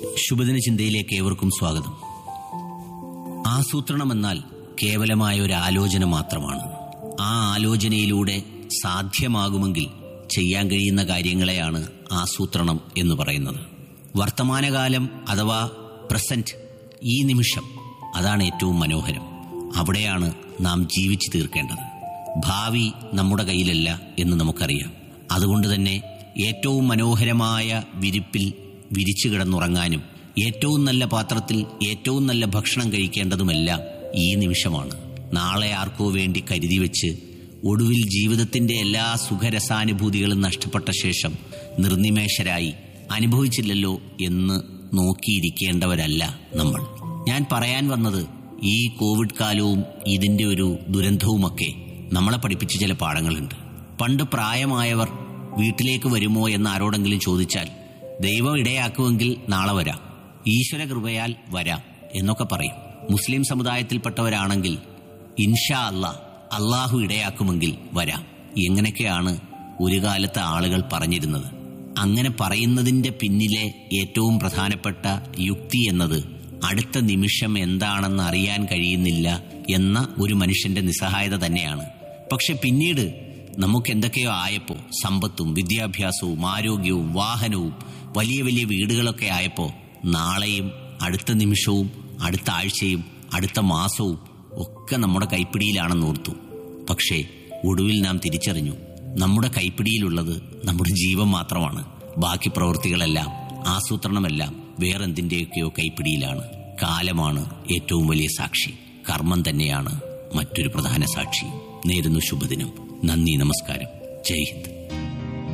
ശുഭദിന ചിന്തയിലേക്ക് ഏവർക്കും സ്വാഗതം ആസൂത്രണമെന്നാൽ കേവലമായ ഒരു ആലോചന മാത്രമാണ് ആ ആലോചനയിലൂടെ സാധ്യമാകുമെങ്കിൽ ചെയ്യാൻ കഴിയുന്ന കാര്യങ്ങളെയാണ് ആസൂത്രണം എന്ന് പറയുന്നത് വർത്തമാനകാലം അഥവാ പ്രസന്റ് ഈ നിമിഷം അതാണ് ഏറ്റവും മനോഹരം അവിടെയാണ് നാം ജീവിച്ചു തീർക്കേണ്ടത് ഭാവി നമ്മുടെ കയ്യിലല്ല എന്ന് നമുക്കറിയാം അതുകൊണ്ട് തന്നെ ഏറ്റവും മനോഹരമായ വിരിപ്പിൽ വിരിച്ചു കിടന്നുറങ്ങാനും ഏറ്റവും നല്ല പാത്രത്തിൽ ഏറ്റവും നല്ല ഭക്ഷണം കഴിക്കേണ്ടതുമെല്ലാം ഈ നിമിഷമാണ് നാളെ ആർക്കോ വേണ്ടി കരുതി വെച്ച് ഒടുവിൽ ജീവിതത്തിന്റെ എല്ലാ സുഖരസാനുഭൂതികളും നഷ്ടപ്പെട്ട ശേഷം നിർനിമേഷരായി അനുഭവിച്ചില്ലല്ലോ എന്ന് നോക്കിയിരിക്കേണ്ടവരല്ല നമ്മൾ ഞാൻ പറയാൻ വന്നത് ഈ കോവിഡ് കാലവും ഇതിന്റെ ഒരു ദുരന്തവുമൊക്കെ നമ്മളെ പഠിപ്പിച്ച ചില പാഠങ്ങളുണ്ട് പണ്ട് പ്രായമായവർ വീട്ടിലേക്ക് വരുമോ എന്ന് ആരോടെങ്കിലും ചോദിച്ചാൽ ദൈവം ഇടയാക്കുമെങ്കിൽ നാളെ വരാം ഈശ്വര കൃപയാൽ വരാം എന്നൊക്കെ പറയും മുസ്ലിം സമുദായത്തിൽപ്പെട്ടവരാണെങ്കിൽ ഇൻഷാ അല്ലാ അള്ളാഹു ഇടയാക്കുമെങ്കിൽ വരാം എങ്ങനെയൊക്കെയാണ് ഒരു കാലത്ത് ആളുകൾ പറഞ്ഞിരുന്നത് അങ്ങനെ പറയുന്നതിന്റെ പിന്നിലെ ഏറ്റവും പ്രധാനപ്പെട്ട യുക്തി എന്നത് അടുത്ത നിമിഷം എന്താണെന്ന് അറിയാൻ കഴിയുന്നില്ല എന്ന ഒരു മനുഷ്യന്റെ നിസ്സഹായത തന്നെയാണ് പക്ഷെ പിന്നീട് നമുക്ക് എന്തൊക്കെയോ ആയപ്പോ സമ്പത്തും വിദ്യാഭ്യാസവും ആരോഗ്യവും വാഹനവും വലിയ വലിയ വീടുകളൊക്കെ ആയപ്പോ നാളെയും അടുത്ത നിമിഷവും അടുത്ത ആഴ്ചയും അടുത്ത മാസവും ഒക്കെ നമ്മുടെ കൈപ്പിടിയിലാണെന്ന് ഓർത്തു പക്ഷേ ഒടുവിൽ നാം തിരിച്ചറിഞ്ഞു നമ്മുടെ കൈപ്പിടിയിലുള്ളത് നമ്മുടെ ജീവൻ മാത്രമാണ് ബാക്കി പ്രവൃത്തികളെല്ലാം ആസൂത്രണമെല്ലാം വേറെന്തിന്റെയൊക്കെയോ കൈപ്പിടിയിലാണ് കാലമാണ് ഏറ്റവും വലിയ സാക്ഷി കർമ്മം തന്നെയാണ് മറ്റൊരു പ്രധാന സാക്ഷി നേരുന്നു ശുഭദിനം നന്ദി നമസ്കാരം ജയ് ഹിന്ദ്